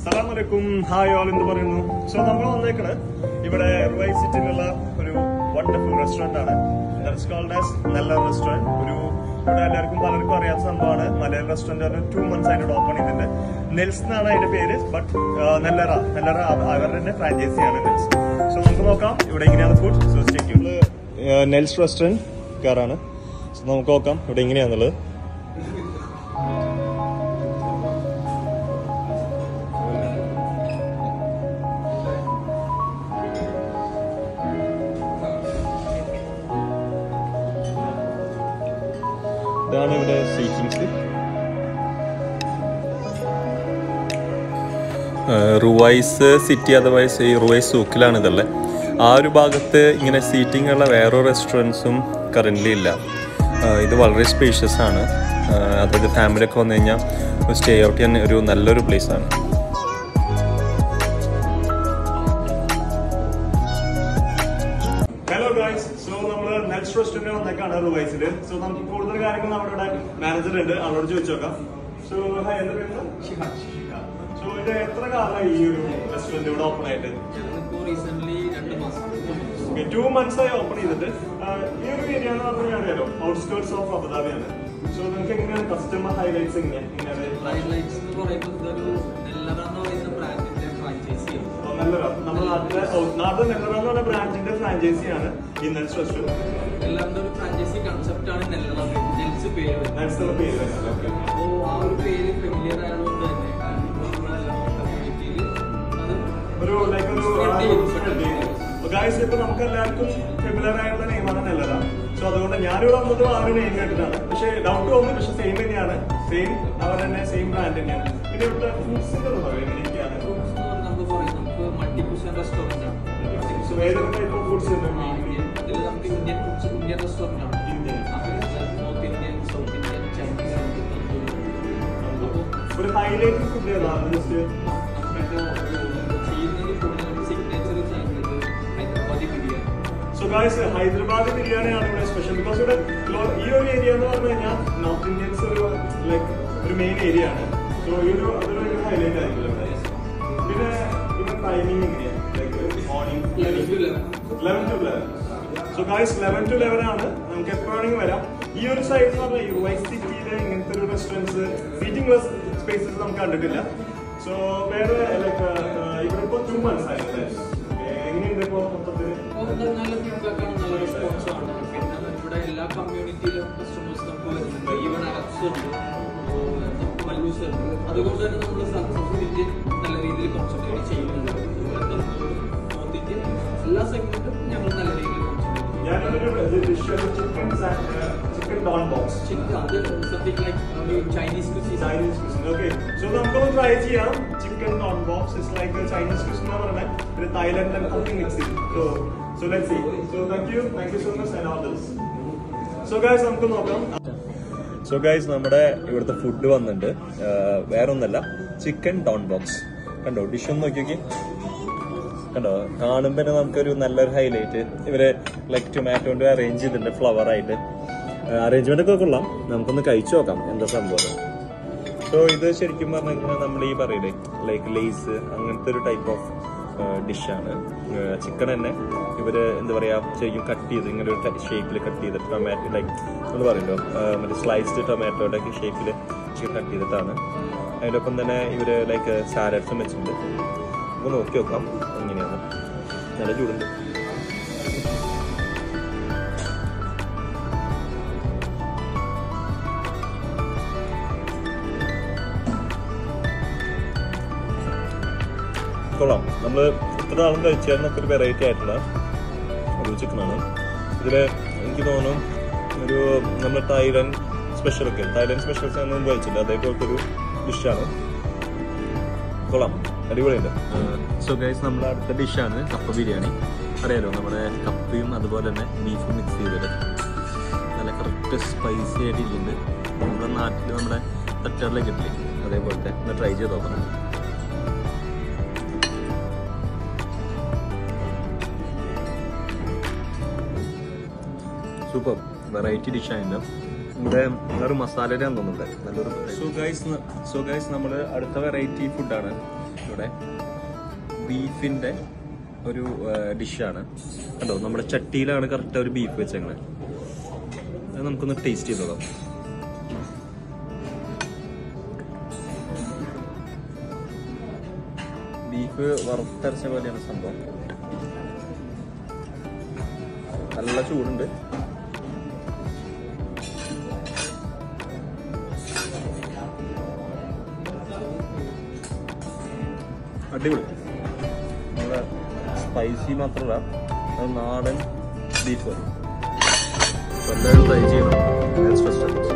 സലാം അലൈക്കും hi all എന്ന് പറയുന്നു സോ നമ്മൾ വന്നേക്കണ് ഇവിടെ റുവൈ സിറ്റിയിലുള്ള ഒരു വണ്ടർഫുൾ റെസ്റ്റോറന്റ് ആണ് ദാറ്റ്സ് കോൾഡ് ആസ് നല്ല റെസ്റ്റോറന്റ് ഒരു ഇവിടെ എല്ലാവർക്കും പലർക്കും അറിയാത്ത സംഭവമാണ് മലയാളം റെസ്റ്റോറന്റ് ഒരു ടു മന്ത്സ് ആയിട്ട് ഓപ്പൺ ചെയ്തിട്ടുണ്ട് നെൽസ് എന്നാണ് അതിന്റെ പേര് ബട്ട് നെല്ലറ നെല്ലറ അവ- അവരുടെ തന്നെ ഫ്രാഞ്ചൈസി ആണ് നെൽസ് സോ നമുക്ക് നോക്കാം ഇവിടെ എങ്ങനെയാണ് ഫുഡ് സോ സ്റ്റേറ്റ് നെൽസ് റെസ്റ്റോറന്റ് കാറാണ് സോ നമുക്ക് നോക്കാം ഇവിടെ എങ്ങനെയാന്നുള്ളത് ഇതാണ് ഇവിടെ സീറ്റിങ്സ് റുവൈസ് സിറ്റി അതർവൈസ് ഈ റുവൈസ് സൂക്കിലാണ് ഇതല്ലേ ആ ഒരു ഭാഗത്ത് ഇങ്ങനെ സീറ്റിംഗ് ഉള്ള വേറെ റെസ്റ്റോറൻറ്റ്സും കറൻ്റ് ഇല്ല ആ, ഇത് വളരെ സ്പേഷ്യസ് ആണ് ആ, അതായത് ഫാമിലിയൊക്കെ വന്നു കഴിഞ്ഞാൽ സ്റ്റേ ഔട്ട് ചെയ്യാൻ ഒരു നല്ലൊരു പ്ലേസ് ആണ് ഹലോ ഗായ്സ് സോ നമ്മൾ നെക്സ്റ്റ് റെസ്റ്റോറന്റ് വന്നേക്കാണ് റുവൈസിൽ സോ നമുക്ക് കൂടുതൽ കാര്യങ്ങൾ നമ്മുടെ ഇവിടെ മാനേജർ ഉണ്ട് അവരോട് ചോദിച്ചു നോക്കാം സോ ഹായ് എന്താ പേര് സോ ഇത് എത്ര കാലമായി ഈ ഒരു റെസ്റ്റോറന്റ് ഇവിടെ ഓപ്പൺ ആയിട്ട് ഞങ്ങളിപ്പോ റീസെന്റ് രണ്ട് മാസം ടു മന്ത്സ് ആയി ഓപ്പൺ ചെയ്തിട്ട് ആ, ഈ ഒരു ഏരിയ എന്ന് പറഞ്ഞാൽ അറിയാലോ ഔട്ട്സ്കേർട്സ് ഓഫ് അബുദാബിയാണ് സോ നിങ്ങൾക്ക് എങ്ങനെയാണ് കസ്റ്റമർ ഹൈലൈറ്റ്സ് എങ്ങനെയാണ് എങ്ങനെയാണ് ഹൈലൈറ്റ്സ് എന്ന് പറയുമ്പോൾ ഇതൊരു നെല്ലറ എന്ന് പറയുന്ന ബ്രാൻഡിന്റെ ഫ്രാഞ്ചൈസിയാണ് ഓ, നല്ലതാ നമ്മുടെ നാട്ടിലെ ഓ, നാട്ടിലെ നെല്ലറ എന്ന് പറഞ്ഞ ബ്രാൻഡിന്റെ ഫ്രാഞ്ചൈസിയാണ് ഈ നെൽസ് റെസ്റ്റോറന്റ് നെല്ലറിന്റെ ഒരു ഫ്രാഞ്ചൈസി കൺസെപ്റ്റ് ആണ് നെല്ലറ നെൽസ് പേര് വരുന്നത് നെൽസ് എന്ന പേര് വരുന്നത് ഓക്കെ അപ്പോൾ ആ ഒരു പേര് ഫെമിലിയർ ആയതുകൊണ്ട് തന്നെ നമ്മളെല്ലാം കമ്മ്യൂണിറ്റിയിൽ അത് ഒരു ലൈക്ക് ഒരു spread ചെയ്യും. ഗായ്സ് ഇപ്പൊ നമുക്ക് എല്ലാവർക്കും ഫെമിലർ ആയിട്ടുള്ള നെയിമാണ് നല്ലത സോ അതുകൊണ്ട് ഞാനിവിടെ വന്നത് ആ ഒരു നെയിം കേട്ടിട്ടാണ് പക്ഷേ ഡൗട്ട് തോന്നി പക്ഷെ സെയിം തന്നെയാണ് സെയിം അവർ തന്നെ സെയിം ബ്രാൻഡ് തന്നെയാണ് പിന്നെ ഇവിടുത്തെ ഫുഡ്സിന്റെ എങ്ങനെയൊക്കെയാണ് Foods എന്ന് പറഞ്ഞാൽ നമുക്ക് പറയും നമുക്ക് മൾട്ടി കുഷൻ റെസ്റ്റോറന്റ് ആണ് So, ഏതൊക്കെ ടൈപ്പ് ഓഫ് ഫുഡ്സ് ഉണ്ട് ഇന്ത്യൻ ഇതിൽ നമുക്ക് ഇന്ത്യൻ ഫുഡ്സ് ഇന്ത്യൻ റെസ്റ്റോറന്റ് ആണ് Indian. North Indian south Indian Chinese അപ്പോൾ ഒരു ഹൈലൈറ്റ് ഫുഡ് ഏതാണ് ജസ്റ്റ് ചെയ്യുന്നത് കൂടുതലും സിഗ്നേച്ചർ ചെയ്യുന്നത് ഹൈദരാബാദി ബിരിയാണി സോ ഗായ്സ് ഹൈദരാബാദ് ബിരിയാണിയാണ് ഇവിടെ സ്പെഷ്യൽ ബിക്കോസ് ഇവിടെ ലോ- ഈ ഒരു ഏരിയ എന്ന് പറഞ്ഞു കഴിഞ്ഞാൽ നോർത്ത് ഇന്ത്യൻസ് ഒരു ലൈക്ക് ഒരു മെയിൻ ഏരിയ ആണ് സോ ഈ ഒരു അതൊരു ഹൈലൈറ്റ് ആയിരിക്കും ഇവിടെ പിന്നെ ഇവിടെ ടൈമിംഗ് എങ്ങനെയാണ് like morning Eleven to eleven. Eleven to eleven so guys eleven to eleven ആണ് നമുക്ക് എപ്പോഴാണെങ്കിൽ വരാം ഈ ഒരു സൈഡ് എന്ന് പറഞ്ഞാൽ യു വൈ സിറ്റിയിലെ ഇങ്ങനത്തെ ഒരു റെസ്റ്റോറൻറ്റ്സ് സീറ്റിംഗ് സ്പേസസ് നമുക്ക് കണ്ടിട്ടില്ല സോ വേറെ ലൈക്ക് ഇവിടെ ഇപ്പോൾ ടു മന്ത്സ് ആയിട്ട് എങ്ങനെയുണ്ട് ഇപ്പോൾ മൊത്തത്തിൽ അപ്പോൾ ഇത് നല്ല ഫീഡ്ബാക്ക് ആണ് നല്ല റെസ്പോൺസ് ആണ് പിന്നെ ഇവിടെ എല്ലാ കമ്മ്യൂണിറ്റിയിലും കസ്റ്റമേഴ്സ് നമുക്ക് വരുന്നുണ്ട് ഈവൻ അറബ്സ് ഉണ്ട് മല്ലൂസ് ഉണ്ട് അതുകൊണ്ട് തന്നെ നമ്മൾ സൗത്ത് ഇന്ത്യൻ നല്ല രീതിയിൽ കോൺസെൻട്രേറ്റ് ചെയ്യുന്നുണ്ട് നോർത്ത് ഇന്ത്യൻ എല്ലാ സെഗ്മെന്റും ഞങ്ങൾ നല്ല രീതിയിൽ കോൺസെൻട്രേറ്റ് ഞാനൊരു dish chicken chicken don box ചെയ്യും അത് സംതിങ് ലൈക്ക് ഒരു Chinese cuisines Chinese cuisine okay so നമുക്കൊന്ന് ട്രൈ ചെയ്യാം chicken don box it's like Chinese cuisine എന്ന് പറഞ്ഞാൽ ഒരു Thailand and cooking mix so so let's see so thank you thank you so much and all this so guys നമുക്ക് നോക്കാം so guys നമ്മുടെ ഇവിടുത്തെ food വന്നിട്ടുണ്ട് വേറെ ഒന്നല്ല ചിക്കൻ ഡോൺ ബോക്സ് കണ്ടോ ഡിഷ് ഒന്ന് നോക്കി നോക്കി കണ്ടോ കാണുമ്പോൾ തന്നെ നമുക്കൊരു നല്ലൊരു ഹൈലൈറ്റ് ഇവര് ലൈക്ക് ടൊമാറ്റോന്റെ അറേഞ്ച് ചെയ്തിട്ടുണ്ട് ഫ്ലവർ ആയിട്ട് അറേഞ്ച്മെന്റ് ഒക്കെ കൊള്ളാം നമുക്കൊന്ന് കഴിച്ചു നോക്കാം എന്താ സംഭവം സോ ഇത് ശരിക്കും പറഞ്ഞു കഴിഞ്ഞാൽ നമ്മൾ ഈ പറയില്ലേ ലൈക്ക് ലേസ് അങ്ങനത്തെ ഒരു ടൈപ്പ് ഓഫ് ഡിഷാണ് ചിക്കൻ തന്നെ ഇവര് എന്താ പറയാ ശരിക്കും കട്ട് ചെയ്ത് ഇങ്ങനെ ഒരു ഷേപ്പിൽ കട്ട് ചെയ്തിട്ട് ടൊമാറ്റോ ലൈക്ക് നമ്മൾ പറയല്ലോ മറ്റേ സ്ലൈസ്ഡ് ടൊമാറ്റോയുടെ ഒക്കെ ഷേപ്പിൽ കട്ട് ചെയ്തിട്ടാണ് അതിനൊപ്പം തന്നെ ഇവര് ലൈക്ക് സാലഡ്സും വെച്ചിട്ടുണ്ട് നമുക്ക് നോക്കി നോക്കാം എങ്ങനെയാണ് നല്ല ചൂടുണ്ട് കൊള്ളാം നമ്മൾ ഇത്ര നാളും കഴിച്ചായിരുന്നൊക്കെ ഒരു വെറൈറ്റി ആയിട്ടുള്ള ഒരു ചിക്കനാണ് ഇതിൽ എനിക്ക് തോന്നുന്നു ഒരു നമ്മൾ തായ്ലൻഡ് സ്പെഷ്യൽ ഒക്കെ തായ്ലൻഡ് സ്പെഷ്യൽസ് ഞാൻ മുമ്പ് കഴിച്ചില്ല അതേപോലത്തെ ഒരു ഡിഷാണ് കൊള്ളാം അടിപൊളിയുണ്ട് സോ ഗൈസ് നമ്മുടെ അടുത്ത ഡിഷാണ് കപ്പ ബിരിയാണി അറിയാലോ നമ്മുടെ കപ്പയും അതുപോലെ തന്നെ ബീഫും മിക്സ് ചെയ്തിട്ട് നല്ല കറക്റ്റ് സ്പൈസി ആയിട്ട് ഇരിക്കുന്നുണ്ട് നമ്മുടെ നാട്ടിൽ നമ്മുടെ തട്ടുകളിലേക്ക് ഇട്ടില്ലേ അതേപോലത്തെ ഒന്ന് ട്രൈ ചെയ്ത് നോക്കണം സൂപ്പർ വെറൈറ്റി ഡിഷ് ആയിട്ട് ഇവിടെ നല്ലൊരു മസാലയുടെ തോന്നുന്നുണ്ട് നല്ലൊരു സോ ഗൈസ് സോ ഗൈസ് നമ്മൾ അടുത്ത വെറൈറ്റി ഫുഡാണ് ഇവിടെ ബീഫിന്റെ ഒരു ഡിഷാണ് കണ്ടോ നമ്മുടെ ചട്ടിയിലാണ് കറക്റ്റ് ഒരു ബീഫ് വെച്ചേക്കണേ അത് നമുക്കൊന്ന് ടേസ്റ്റ് ചെയ്ത് നോക്കാം ബീഫ് വറുത്തരച്ച പോലെയാണ് സംഭവം നല്ല ചൂടുണ്ട് അടിപൊളി നമ്മുടെ സ്പൈസി മാത്രമല്ല അത് നാടൻ ബീഫ് എല്ലാവരും ട്രൈ ചെയ്യണം